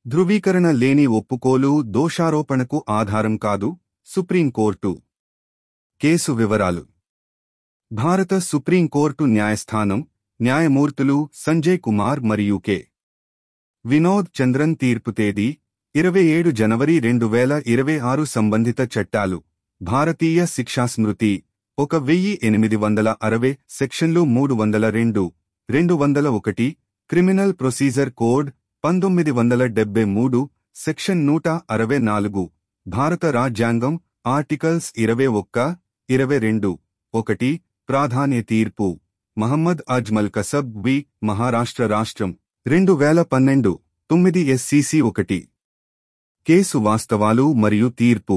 ధృవీకరణ లేని ఒప్పుకోలు దోషారోపణకు ఆధారం కాదు సుప్రీంకోర్టు కేసు వివరాలు భారత సుప్రీంకోర్టు న్యాయస్థానం న్యాయమూర్తులు సంజయ్ కుమార్ మరియు కె వినోద్ చంద్రన్ తీర్పు తేదీ ఇరవై ఏడు జనవరి రెండు వేల ఇరవై ఆరు సంబంధిత చట్టాలు భారతీయ శిక్షాస్మృతి ఒక వెయ్యి ఎనిమిది వందల అరవై సెక్షన్లు మూడు వందల రెండు రెండు వందల ఒకటి క్రిమినల్ ప్రొసీజర్ కోడ్ పంతొమ్మిది వందల డెబ్బై మూడు సెక్షన్ నూట అరవై నాలుగు భారత రాజ్యాంగం ఆర్టికల్స్ ఇరవై ఒక్క ఇరవై రెండు ఒకటి ప్రాధాన్య తీర్పు మహమ్మద్ అజ్మల్ కసబ్ బి మహారాష్ట్ర రాష్ట్రం రెండు వేల పన్నెండు తొమ్మిది ఎస్సీసీ ఒకటి కేసు వాస్తవాలు మరియు తీర్పు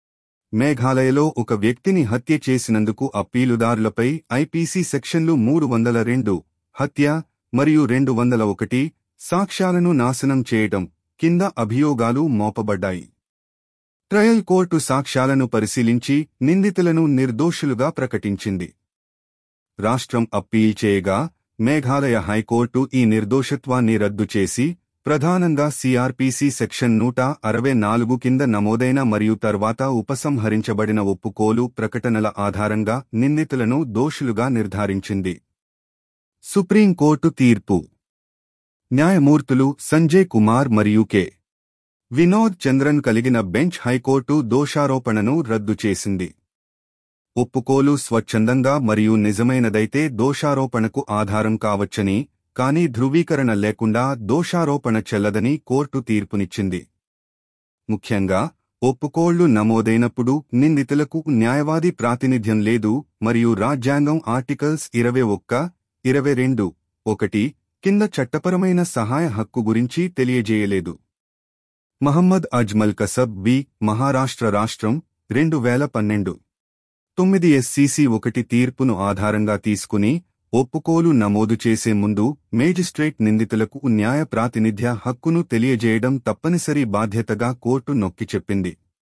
మేఘాలయలో ఒక వ్యక్తిని హత్య చేసినందుకు అప్పీలుదారులపై ఐపీసీ సెక్షన్లు మూడు వందల రెండు హత్య మరియు రెండు వందల ఒకటి సాక్ష్యాలను నాశనం చేయటం కింద అభియోగాలు మోపబడ్డాయి ట్రయల్ కోర్టు సాక్ష్యాలను పరిశీలించి నిందితులను నిర్దోషులుగా ప్రకటించింది రాష్ట్రం అప్పీల్ చేయగా మేఘాలయ హైకోర్టు ఈ నిర్దోషత్వాన్ని రద్దు చేసి ప్రధానంగా సిఆర్పిసి సెక్షన్ నూట అరవై నాలుగు కింద నమోదైన మరియు తర్వాత ఉపసంహరించబడిన ఒప్పుకోలు ప్రకటనల ఆధారంగా నిందితులను దోషులుగా నిర్ధారించింది సుప్రీంకోర్టు తీర్పు న్యాయమూర్తులు సంజయ్ కుమార్ మరియు కె వినోద్ చంద్రన్ కలిగిన బెంచ్ హైకోర్టు దోషారోపణను రద్దు చేసింది ఒప్పుకోలు స్వచ్ఛందంగా మరియు నిజమైనదైతే దోషారోపణకు ఆధారం కావచ్చని కానీ ధృవీకరణ లేకుండా దోషారోపణ చెల్లదని కోర్టు తీర్పునిచ్చింది ముఖ్యంగా ఒప్పుకోళ్లు నమోదైనప్పుడు నిందితులకు న్యాయవాది ప్రాతినిధ్యం లేదు మరియు రాజ్యాంగం ఆర్టికల్స్ ఇరవై ఒక్క ఇరవై రెండు ఒకటి కింద చట్టపరమైన సహాయ హక్కు గురించి తెలియజేయలేదు మహమ్మద్ అజ్మల్ కసబ్ బి మహారాష్ట్ర రాష్ట్రం రెండు వేల పన్నెండు తొమ్మిది ఎస్సీసీ ఒకటి తీర్పును ఆధారంగా తీసుకుని ఒప్పుకోలు నమోదు చేసే ముందు మేజిస్ట్రేట్ నిందితులకు న్యాయ ప్రాతినిధ్య హక్కును తెలియజేయడం తప్పనిసరి బాధ్యతగా కోర్టు నొక్కి చెప్పింది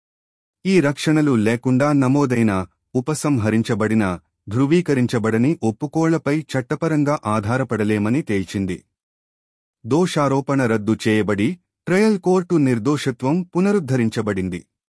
ఈ రక్షణలు లేకుండా నమోదైన ఉపసంహరించబడిన ధృవీకరించబడని ఒప్పుకోళ్లపై చట్టపరంగా ఆధారపడలేమని తేల్చింది దోషారోపణ రద్దు చేయబడి ట్రయల్ కోర్టు నిర్దోషత్వం పునరుద్ధరించబడింది